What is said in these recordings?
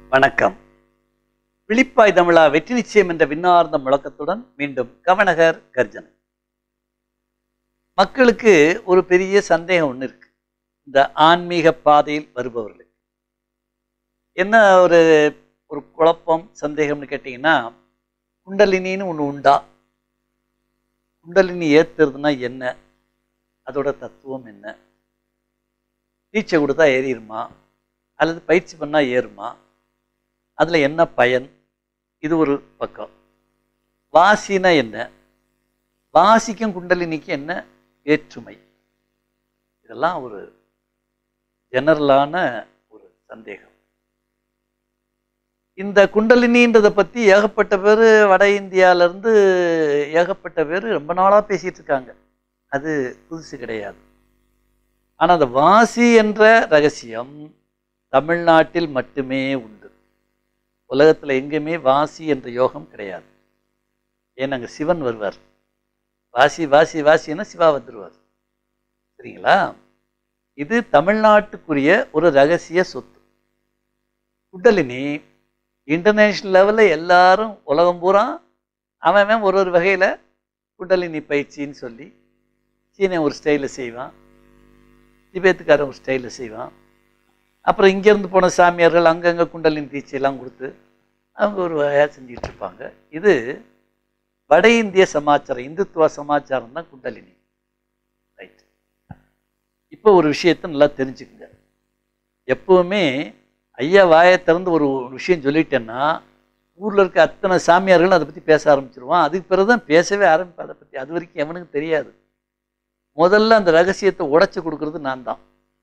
வணக்கம் விழிப்பாய் தமிழா வெற்றி நிச்சயம் என்ற விண்ணார்ந்த முழக்கத்துடன் மீண்டும் கவனகர் கர்ஜனை மக்களுக்கு ஒரு பெரிய சந்தேகம் ஒன்று இருக்கு இந்த ஆன்மீக பாதையில் வருபவர்களுக்கு என்ன ஒரு ஒரு குழப்பம் சந்தேகம்னு கேட்டிங்கன்னா குண்டலினின்னு ஒன்று உண்டா குண்டலினி ஏத்துறதுன்னா என்ன அதோட தத்துவம் என்ன தீட்சை கொடுத்தா ஏறிடுமா அல்லது பயிற்சி பண்ணால் ஏறுமா அதில் என்ன பயன் இது ஒரு பக்கம் வாசினா என்ன வாசிக்கும் குண்டலினிக்கு என்ன வேற்றுமை இதெல்லாம் ஒரு ஜெனரலான ஒரு சந்தேகம் இந்த குண்டலினின்றதை பற்றி ஏகப்பட்ட பேர் வட இந்தியாவிலேருந்து ஏகப்பட்ட பேர் ரொம்ப நாளாக பேசிகிட்டு இருக்காங்க அது புதுசு கிடையாது ஆனால் அந்த வாசி என்ற ரகசியம் தமிழ்நாட்டில் மட்டுமே உண்டு உலகத்தில் எங்கேயுமே வாசி என்ற யோகம் கிடையாது ஏன் அங்கே சிவன் வருவார் வாசி வாசி வாசின்னா சிவா வந்துடுவார் சரிங்களா இது தமிழ்நாட்டுக்குரிய ஒரு ரகசிய சொத்து குண்டலினி இன்டர்நேஷ்னல் லெவலில் எல்லாரும் உலகம் பூரா அவன் அவன் ஒரு ஒரு வகையில் குண்டலினி பயிற்சின்னு சொல்லி சீனை ஒரு ஸ்டைலில் செய்வான் திபேத்துக்காரன் ஒரு ஸ்டைலில் செய்வான் அப்புறம் இங்கேருந்து போன சாமியார்கள் அங்கங்கே குண்டலின் தீட்சையெல்லாம் கொடுத்து அவங்க ஒரு வகையாக செஞ்சுட்டு இருப்பாங்க இது வட இந்திய சமாச்சாரம் இந்துத்துவ சமாச்சாரம் தான் குண்டலினி ரைட் இப்போ ஒரு விஷயத்தை நல்லா தெரிஞ்சுக்குங்க எப்பவுமே ஐயா வாயை திறந்து ஒரு ஒரு விஷயம் சொல்லிட்டேன்னா ஊரில் இருக்க அத்தனை சாமியார்களும் அதை பற்றி பேச ஆரம்பிச்சிருவான் அதுக்கு பிறகு தான் பேசவே ஆரம்பிப்பேன் அதை பற்றி அது வரைக்கும் எவனுக்கும் தெரியாது முதல்ல அந்த ரகசியத்தை உடைச்சு கொடுக்கறது நான் தான்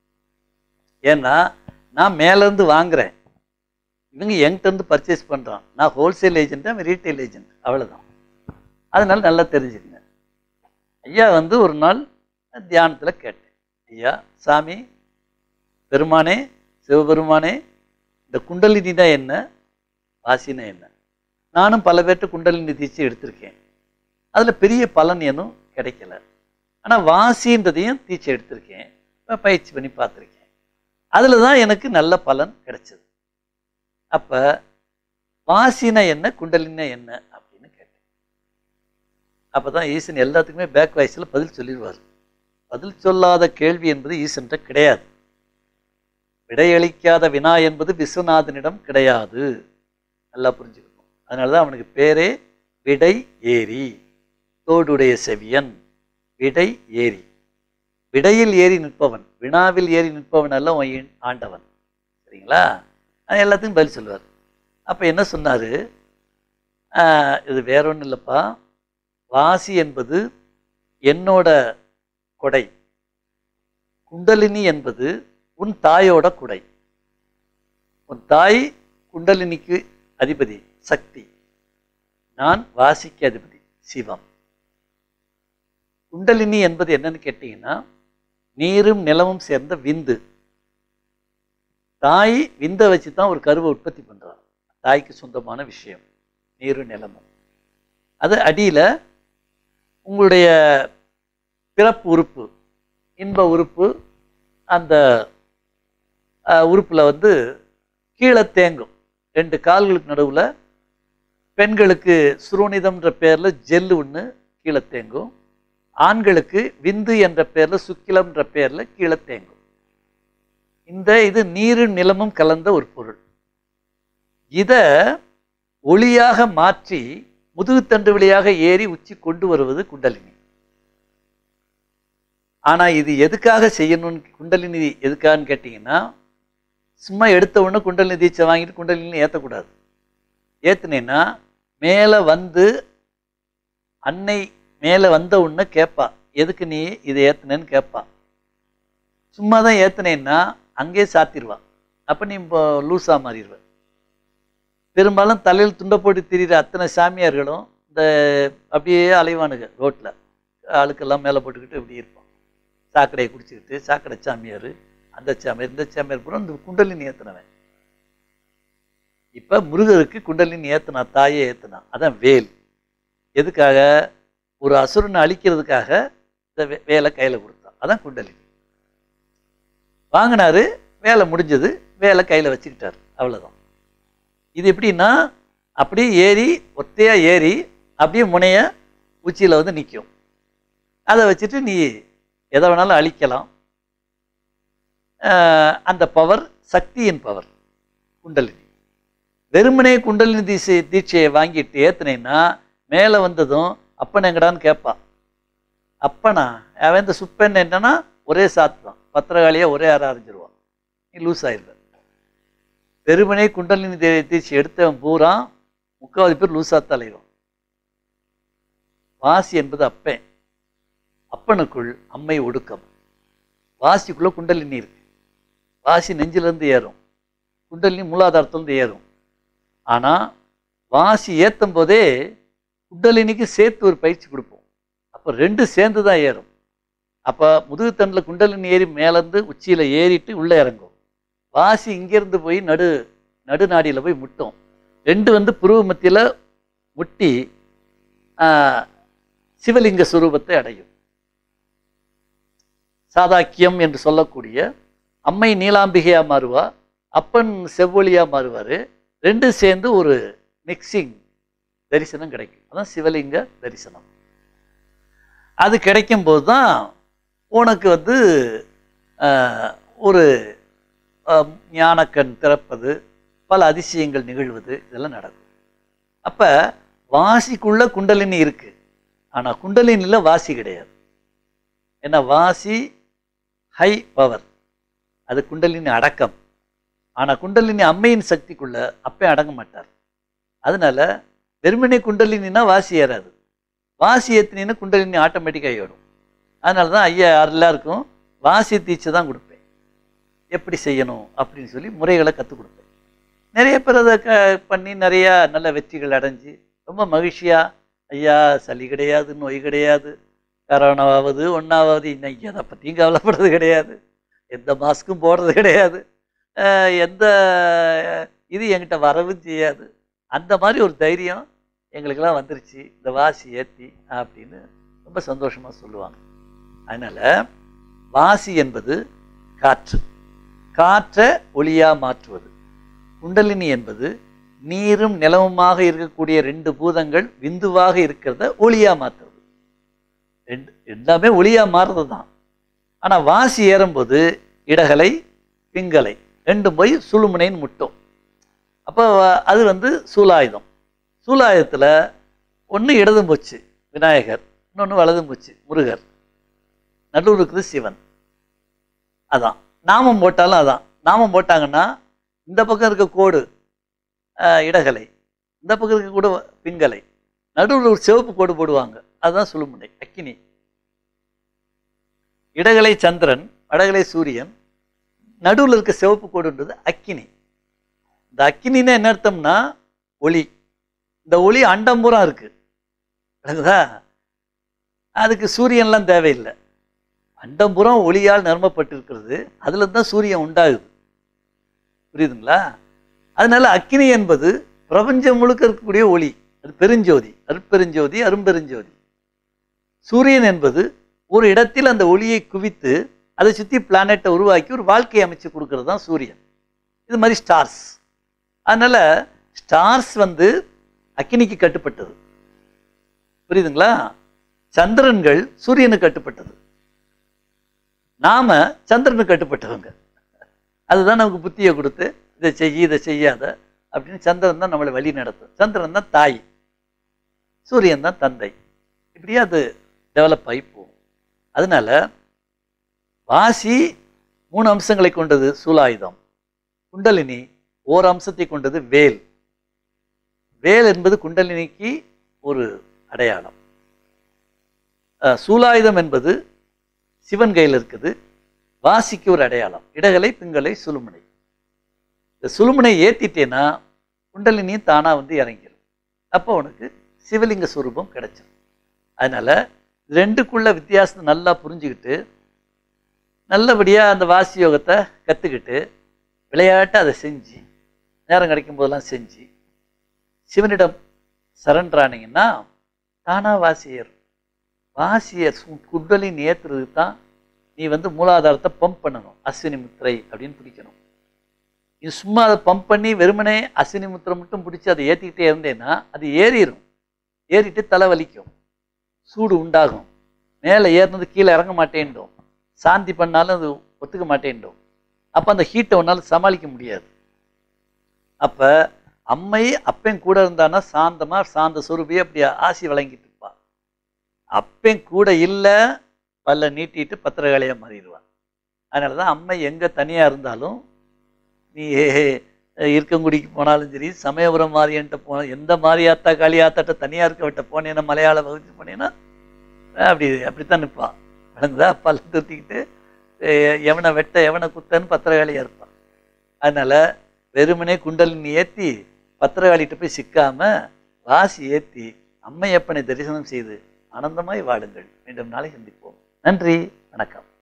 ஏன்னா நான் மேலேருந்து வாங்குறேன் இவங்க என்கிட்டருந்து பர்ச்சேஸ் பண்ணுறான் நான் ஹோல்சேல் ஏஜென்ட் அவன் ரீட்டைல் ஏஜென்ட் அவ்வளோதான் அதனால நல்லா தெரிஞ்சுக்கங்க ஐயா வந்து ஒரு நாள் தியானத்தில் கேட்டேன் ஐயா சாமி பெருமானே சிவபெருமானே இந்த குண்டலினினா என்ன வாசினா என்ன நானும் பல பேர்கிட்ட குண்டலினி தீட்சை எடுத்திருக்கேன் அதில் பெரிய பலன் எதுவும் கிடைக்கல ஆனால் வாசின்றதையும் தீட்சை எடுத்திருக்கேன் இப்ப பயிற்சி பண்ணி பார்த்துருக்கேன் அதில் தான் எனக்கு நல்ல பலன் கிடைச்சது அப்போ வாசினா என்ன குண்டலினா என்ன அப்படின்னு கேட்டேன் அப்போ தான் ஈசன் எல்லாத்துக்குமே பேக் வாய்ஸில் பதில் சொல்லிடுவார் பதில் சொல்லாத கேள்வி என்பது ஈசன்கிட்ட கிடையாது விடையளிக்காத வினா என்பது விஸ்வநாதனிடம் கிடையாது நல்லா புரிஞ்சுக்கணும் அதனால தான் அவனுக்கு பேரே விடை ஏரி தோடுடைய செவியன் விடை ஏரி விடையில் ஏறி நிற்பவன் வினாவில் ஏறி நிற்பவன் அல்ல உன் ஈ- ஆண்டவன் சரிங்களா அது எல்லாத்துக்கும் பதில் சொல்லுவார் அப்போ என்ன சொன்னார் இது வேற ஒன்றும் இல்லைப்பா வாசி என்பது என்னோட கொடை குண்டலினி என்பது உன் தாயோட குடை உன் தாய் குண்டலினிக்கு அதிபதி சக்தி நான் வாசிக்கு அதிபதி சிவம் குண்டலினி என்பது என்னன்னு கேட்டீங்கன்னா நீரும் நிலமும் சேர்ந்த விந்து தாய் விந்தை வச்சு தான் ஒரு கருவை உற்பத்தி பண்றார் தாய்க்கு சொந்தமான விஷயம் நீரும் நிலமும் அது அடியில் உங்களுடைய பிறப்பு உறுப்பு இன்ப உறுப்பு அந்த உறுப்பில் வந்து கீழே தேங்கும் ரெண்டு கால்களுக்கு நடுவில் பெண்களுக்கு சுரோனிதம்ன்ற பேரில் ஜெல்லு ஒன்று கீழே தேங்கும் ஆண்களுக்கு விந்து என்ற பேரில் சுக்கிலம்ன்ற பேரில் கீழே தேங்கும் இந்த இது நீரும் நிலமும் கலந்த ஒரு பொருள் இதை ஒளியாக மாற்றி முதுகுத்தண்டு வழியாக ஏறி உச்சி கொண்டு வருவது குண்டலினி ஆனால் இது எதுக்காக செய்யணும்னு குண்டலினி எதுக்காகன்னு கேட்டிங்கன்னா சும்மா எடுத்த உடனே குண்டலினி தீட்சை வாங்கிட்டு குண்டலினி ஏற்றக்கூடாது ஏற்றுனேன்னா மேலே வந்து அன்னை மேலே வந்த உடனே கேட்பா எதுக்கு நீ இதை ஏற்றுனேன்னு கேட்பா சும்மா தான் ஏற்றுனேன்னா அங்கேயே சாத்திடுவா அப்போ நீ இப்போ லூஸாக மாறிடுவ பெரும்பாலும் தலையில் துண்டை போட்டு திரிகிற அத்தனை சாமியார்களும் இந்த அப்படியே அலைவானுங்க ரோட்டில் ஆளுக்கெல்லாம் மேலே போட்டுக்கிட்டு இப்படி இருப்பான் சாக்கடையை குடிச்சிக்கிட்டு சாக்கடை சாமியார் அந்த சாமியார் இந்த சாமியார் பூரா இந்த குண்டலினி ஏற்றினவன் இப்போ முருகருக்கு குண்டலினி ஏற்றினா தாயே ஏற்றினா அதான் வேல் எதுக்காக ஒரு அசுரனை அழிக்கிறதுக்காக இந்த வே- வேலை கையில் கொடுத்தான் அதான் குண்டலினி வாங்கினாரு வேலை முடிஞ்சது வேலை கையில் வச்சுக்கிட்டார் அவ்வளோதான் இது எப்படின்னா அப்படியே ஏறி ஒத்தையா ஏறி அப்படியே முனைய உச்சியில் வந்து நிற்கும் அதை வச்சுட்டு நீ எதை வேணாலும் அழிக்கலாம் ஆஹ் அந்த பவர் சக்தியின் பவர் குண்டலினி வெறுமனே குண்டலினி தீட்சை தீட்சையை வாங்கிட்டு ஏத்துனேன்னா மேலே வந்ததும் அப்பன் எங்கடான்னு கேட்பான் அப்பனா அவன் இந்த சுப்பன் என்னன்னா ஒரே சாத்து தான் பத்திரகாளியா ஒரே அரை அரைஞ்சிருவான் நீ லூஸ் ஆயிடுவ வெறுமனே குண்டலினி தீ- தீட்சை எடுத்தவன் பூரா முக்காவது பேர் லூஸாக தலைவான் வாசி என்பது அப்பன் அப்பனுக்குள் அம்மை ஒடுக்கம் வாசிக்குள்ள குண்டலினி இருக்கு வாசி நெஞ்சிலிருந்து ஏறும் குண்டலினி மூலாதாரத்திலிருந்து ஏறும் ஆனா வாசி ஏத்தும் போதே குண்டலினிக்கு சேர்த்து ஒரு பயிற்சி கொடுப்போம் அப்போ ரெண்டு சேர்ந்து தான் ஏறும் அப்போ முதுகுத்தண்டில் குண்டலினி ஏறி மேலேருந்து உச்சியில் ஏறிட்டு உள்ளே இறங்கும் வாசி இங்கேருந்து போய் நடு நடுநாடியில் போய் முட்டும் ரெண்டு வந்து புருவ மத்தியில் முட்டி ஆஹ், சிவலிங்க சுரூபத்தை அடையும் சாதாக்கியம் என்று சொல்லக்கூடிய அம்மை நீலாம்பிகையா மாறுவா அப்பன் செவ்வொளியா மாறுவார் ரெண்டும் சேர்ந்து ஒரு மிக்சிங் தரிசனம் கிடைக்கும் அதான் சிவலிங்க தரிசனம் அது கிடைக்கும்போது தான் உனக்கு வந்து ஆஹ், ஒரு ஆஹ், ஞானக்கண் திறப்பது பல அதிசயங்கள் நிகழ்வது இதெல்லாம் நடக்கும் அப்போ வாசிக்குள்ள குண்டலினி இருக்கு ஆனால் குண்டலினியில் வாசி கிடையாது ஏன்னா வாசி ஹை பவர் அது குண்டலினி அடக்கம் ஆனால் குண்டலினி அம்மையின் சக்திக்குள்ள அப்பே அடங்க மாட்டார் அதனால வெறுமனே குண்டலினினா வாசி ஏறாது வாசி ஏற்றினா குண்டலினி ஆட்டோமேட்டிக்காக ஏறும் அதனால தான் ஐயா எல்லாருக்கும் வாசி தீட்சை தான் கொடுப்பேன் எப்படி செய்யணும் அப்படின்னு சொல்லி முறைகளை கற்றுக் கொடுப்பேன் நிறைய பேர் அதை க பண்ணி நிறையா நல்ல வெற்றிகள் அடைஞ்சு ரொம்ப மகிழ்ச்சியாக ஐயா சளி கிடையாது நோய் கிடையாது கரோனாவாவது ஒன்றாவது இன்னைக்கு அதை பற்றியும் கவலைப்படுறது கிடையாது எந்த மாஸ்க்கும் போடுறது கிடையாது அஹ் எந்த இது என்கிட்ட வரவும் செய்யாது அந்த மாதிரி ஒரு தைரியம் எங்களுக்கெல்லாம் வந்துருச்சு இந்த வாசி ஏற்றி அப்படின்னு ரொம்ப சந்தோஷமாக சொல்லுவாங்க அதனால் வாசி என்பது காற்று காற்றை ஒளியாக மாற்றுவது குண்டலினி என்பது நீரும் நிலவுமாக இருக்கக்கூடிய ரெண்டு பூதங்கள் விந்துவாக இருக்கிறத ஒளியா மாற்றுறது ரெண்டு எல்லாமே ஒளியா மாறுறது தான் ஆனால் வாசி ஏறும்போது இடகலை பிங்கலை ரெண்டும் போய் சுழுமுனைன்னு முட்டும் அப்போ அது வந்து சூலாயுதம் சூலாயுதத்தில் ஒன்று இடதும் போச்சு விநாயகர் இன்னொன்று வலதும் போச்சு முருகர் நடுவில் இருக்குது சிவன் அதான் நாமம் போட்டாலும் அதான் நாமம் போட்டாங்கன்னா இந்த பக்கம் இருக்க கோடு ஆஹ், இடகலை இந்த பக்கம் இருக்க கூட பிங்கலை நடுவில் ஒரு சிவப்பு கோடு போடுவாங்க அதுதான் சுழுமுனை அக்கினி இடகலை சந்திரன் வடகலை சூரியன் நடுவில் இருக்க சிவப்பு கோடுன்றது அக்கினி இந்த அக்கினின்னா என்ன அர்த்தம்னா ஒளி இந்த ஒளி அண்டம் பூரா இருக்கு விளங்குதா அதுக்கு சூரியன்லாம் தேவையில்லை அண்டம் பூரா ஒளியால் நிரம்பப்பட்டிருக்கிறது அதுல தான் சூரியன் உண்டாகுது புரியுதுங்களா அதனால அக்கினி என்பது பிரபஞ்சம் முழுக்க இருக்கக்கூடிய ஒளி அது பெருஞ்சோதி அருட்பெருஞ்சோதி அரும்பெருஞ்சோதி சூரியன் என்பது ஒரு இடத்தில் அந்த ஒளியை குவித்து அதை சுற்றி பிளானெட்டை உருவாக்கி ஒரு வாழ்க்கையை அமைச்சு கொடுக்கறது தான் சூரியன் இது மாதிரி ஸ்டார்ஸ் அதனால ஸ்டார்ஸ் வந்து அக்கினிக்கு கட்டுப்பட்டது புரியுதுங்களா சந்திரன்கள் சூரியனுக்கு கட்டுப்பட்டது நாம சந்திரனுக்கு கட்டுப்பட்டவங்க அதுதான் நமக்கு புத்தியை கொடுத்து இதை செய் இதை செய்யாத அப்படின்னு சந்திரன் தான் நம்மளை வழி நடத்தும் சந்திரன் தான் தாய் சூரியன் தான் தந்தை இப்படியே அது டெவலப் ஆகி போகும் அதனால வாசி மூணு அம்சங்களை கொண்டது சூலாயுதம் குண்டலினி ஓர் அம்சத்தை கொண்டது வேல் வேல் என்பது குண்டலினிக்கு ஒரு அடையாளம் அஹ், சூலாயுதம் என்பது சிவன் கையில் இருக்குது வாசிக்கு ஒரு அடையாளம் இடகலை பிங்கலை சுழுமுனை இந்த சுழுமுனை ஏத்திட்டேன்னா குண்டலினி தானா வந்து இறங்கிடும் அப்போ உனக்கு சிவலிங்க ஸ்வரூபம் கிடைச்சிடும் அதனால ரெண்டுக்குள்ள வித்தியாசத்தை நல்லா புரிஞ்சுக்கிட்டு நல்லபடியா அந்த வாசி யோகத்தை கத்துக்கிட்டு விளையாட்டு அதை செஞ்சு நேரம் கிடைக்கும் போதெல்லாம் செஞ்சு சிவனிடம் சரண்டர் ஆனீங்கன்னா தானா வாசி ஏறும் வாசியை சு- குண்டலின் ஏத்துறதுக்கு தான் நீ வந்து மூலாதாரத்தை பம்ப் பண்ணணும் அஸ்வினி முத்திரை அப்படின்னு பிடிக்கணும் நீ சும்மா அதை பம்ப் பண்ணி வெறுமனே அஸ்வினி முத்திரம் மட்டும் பிடிச்சி அதை ஏற்றிக்கிட்டே இருந்தேன்னா அது ஏறிடும் ஏறிட்டு தலை வலிக்கும் சூடு உண்டாகும் மேலே ஏறினது கீழே இறங்க மாட்டேன்டும் சாந்தி பண்ணாலும் அது ஒத்துக்க மாட்டேன்டும் அப்போ அந்த ஹீட்டை உன்னால் சமாளிக்க முடியாது அப்போ அம்மை அப்பன் கூட இருந்தானா சாந்தமா சாந்த சுரூபியை அப்படி ஆசி வழங்கிட்டு இருப்பா அப்பன் கூட இல்லை பல்ல நீட்டிட்டு பத்திரகாளியாக மாறிடுவான் அதனால தான் அம்மை எங்கே தனியாக இருந்தாலும் நீ இருக்கங்குடிக்கு போனாலும் சரி சமயபுரம் மாரியன்ட்ட போன எந்த மாரியாத்தா காளியாத்தாட்ட தனியாக இருக்க விட்ட போனேன்னா மலையாள பகுதி போனேன்னா அப்படி அப்படித்தான் நிற்பான் விளங்குதா பல்ல துத்திக்கிட்டு எவனை வெட்ட எவனை குத்தன்னு பத்திரகாளியாக இருப்பான் அதனால வெறுமனே குண்டலினி ஏற்றி பத்திரகாளிகிட்ட போய் சிக்காம வாசி ஏற்றி அம்மையப்பனை தரிசனம் செய்து ஆனந்தமாய் வாடுங்கள் மீண்டும் நாளை சந்திப்போம் நன்றி வணக்கம்